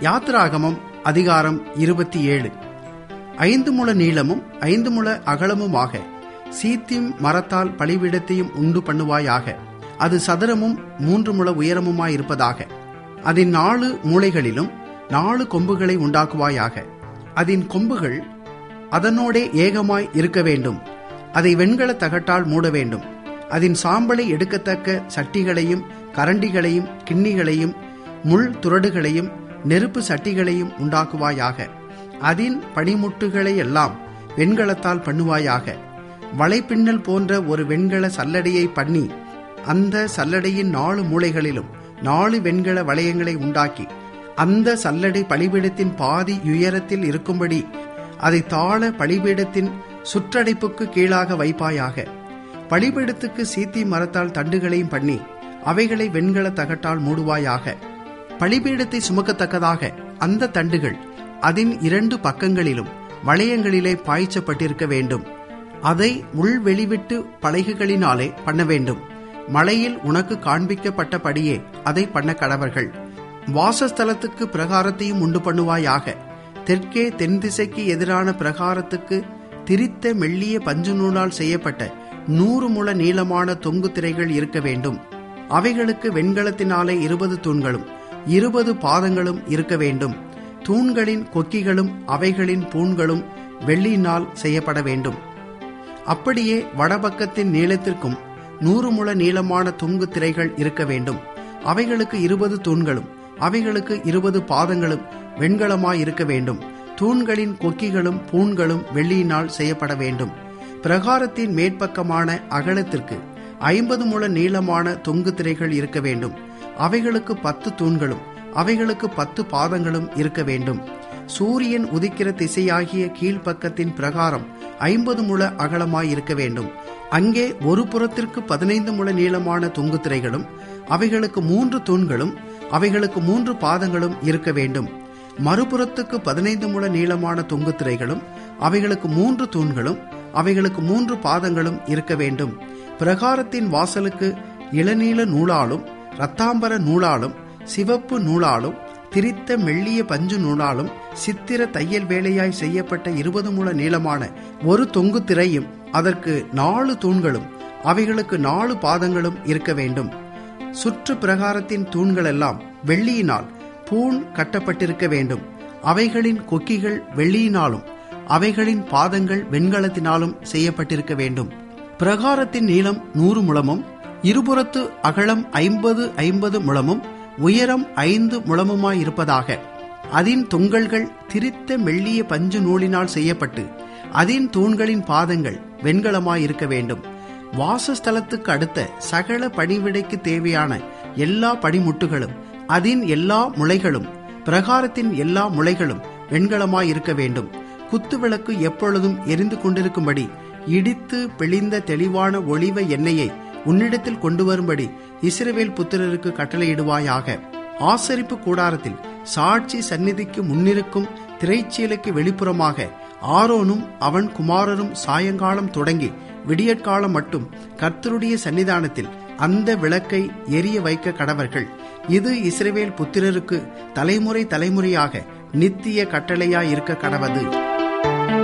யாத்திராகமம் அதிகாரம் இருபத்தி ஏழு ஐந்து முழ நீளமும் ஐந்து முழ அகலமுமாக சீத்திம் மரத்தால் பலிபீடத்தையும் உண்டு பண்ணுவாயாக அது சதுரமும் மூன்று முழ உயரமுமாயிருப்பதாக அதன் நாலு மூலைகளிலும் நாலு கொம்புகளை உண்டாக்குவாயாக அதன் கொம்புகள் அதனோடே ஏகமாய் இருக்க வேண்டும் அதை வெண்கல தகட்டால் மூட வேண்டும் அதன் சாம்பலை எடுக்கத்தக்க சட்டிகளையும் கரண்டிகளையும் கிண்ணிகளையும் முள் துரடுகளையும் நெருப்பு சட்டிகளையும் உண்டாக்குவாயாக அதின் பனிமுட்டுகளை எல்லாம் வெண்கலத்தால் பண்ணுவாயாக வலைப்பின்னல் போன்ற ஒரு வெண்கல சல்லடையை பண்ணி அந்த சல்லடையின் நாலு மூலைகளிலும் நாலு வெண்கல வளையங்களை உண்டாக்கி அந்த சல்லடை பலிபீடத்தின் பாதி உயரத்தில் இருக்கும்படி அதை தாழ பலிபீடத்தின் சுற்றடைப்புக்கு கீழாக வைப்பாயாக பலிபீடத்துக்கு சீத்தி மரத்தால் தண்டுகளையும் பண்ணி அவைகளை வெண்கல தகட்டால் மூடுவாயாக பலிபீடத்தை சுமக்கத்தக்கதாக அந்த தண்டுகள் அதன் இரண்டு பக்கங்களிலும் வளையங்களிலே பாய்ச்சப்பட்டிருக்க வேண்டும் அதை உள் வெளிவிட்டு பலகைகளினாலே பண்ண வேண்டும் மலையில் உனக்கு காண்பிக்கப்பட்டபடியே அதை பண்ண கடவர்கள் வாசஸ்தலத்துக்கு பிரகாரத்தையும் உண்டு பண்ணுவாயாக தெற்கே தென் திசைக்கு எதிரான பிரகாரத்துக்கு திரித்த மெல்லிய பஞ்சு நூலால் செய்யப்பட்ட நூறு முழ நீளமான தொங்கு திரைகள் இருக்க வேண்டும் அவைகளுக்கு வெண்கலத்தினாலே இருபது தூண்களும் இருபது பாதங்களும் இருக்க வேண்டும் தூண்களின் கொக்கிகளும் அவைகளின் பூண்களும் வெள்ளியினால் செய்யப்பட வேண்டும் அப்படியே வடபக்கத்தின் நீளத்திற்கும் நூறு முழ நீளமான தொங்கு திரைகள் இருக்க வேண்டும் அவைகளுக்கு இருபது தூண்களும் அவைகளுக்கு இருபது பாதங்களும் வெண்கலமாய் இருக்க வேண்டும் தூண்களின் கொக்கிகளும் பூண்களும் வெள்ளியினால் செய்யப்பட வேண்டும் பிரகாரத்தின் மேற்பக்கமான அகலத்திற்கு ஐம்பது முழ நீளமான தொங்கு திரைகள் இருக்க வேண்டும் அவைகளுக்கு பத்து தூண்களும் அவைகளுக்கு பத்து பாதங்களும் இருக்க வேண்டும் சூரியன் உதிக்கிற திசையாகிய கீழ்ப்பக்கத்தின் பிரகாரம் ஐம்பது முழ அகலமாய் இருக்க வேண்டும் அங்கே ஒரு புறத்திற்கு பதினைந்து முழ நீளமான தொங்கு திரைகளும் அவைகளுக்கு மூன்று தூண்களும் அவைகளுக்கு மூன்று பாதங்களும் இருக்க வேண்டும் மறுபுறத்துக்கு பதினைந்து முழ நீளமான தொங்கு திரைகளும் அவைகளுக்கு மூன்று தூண்களும் அவைகளுக்கு மூன்று பாதங்களும் இருக்க வேண்டும் பிரகாரத்தின் வாசலுக்கு இளநீல நூலாலும் இரத்தாம்பர நூலாலும் சிவப்பு நூலாலும் திரித்த மெல்லிய பஞ்சு நூலாலும் சித்திர தையல் வேலையாய் செய்யப்பட்ட இருபது முழ நீளமான ஒரு தொங்கு திரையும் அதற்கு நாலு தூண்களும் அவைகளுக்கு நாலு பாதங்களும் இருக்க வேண்டும் சுற்று பிரகாரத்தின் தூண்கள் எல்லாம் வெள்ளியினால் பூண் கட்டப்பட்டிருக்க வேண்டும் அவைகளின் கொக்கிகள் வெள்ளியினாலும் அவைகளின் பாதங்கள் வெண்கலத்தினாலும் செய்யப்பட்டிருக்க வேண்டும் பிரகாரத்தின் நீளம் நூறு முழமும் இருபுறத்து அகலம் ஐம்பது ஐம்பது முழமும் உயரம் ஐந்து முழமுமாயிருப்பதாக அதின் தொங்கல்கள் திரித்த மெல்லிய பஞ்சு நூலினால் செய்யப்பட்டு அதின் தூண்களின் பாதங்கள் வெண்கலமாயிருக்க வேண்டும் வாசஸ்தலத்துக்கு அடுத்த சகல பணிவிடைக்கு தேவையான எல்லா பணிமுட்டுகளும் அதின் எல்லா முளைகளும் பிரகாரத்தின் எல்லா முளைகளும் வெண்கலமாயிருக்க வேண்டும் குத்துவிளக்கு எப்பொழுதும் எரிந்து கொண்டிருக்கும்படி இடித்து பிழிந்த தெளிவான ஒளிவ எண்ணெயை உன்னிடத்தில் கொண்டு வரும்படி இஸ்ரவேல் புத்திரருக்கு கட்டளையிடுவாயாக ஆசரிப்பு கூடாரத்தில் சாட்சி சந்நிதிக்கு முன்னிருக்கும் திரைச்சீலைக்கு வெளிப்புறமாக ஆரோனும் அவன் குமாரரும் சாயங்காலம் தொடங்கி விடியற்காலம் மட்டும் கர்த்தருடைய சன்னிதானத்தில் அந்த விளக்கை எரிய வைக்க கடவர்கள் இது இஸ்ரவேல் புத்திரருக்கு தலைமுறை தலைமுறையாக நித்திய கட்டளையாயிருக்க கடவது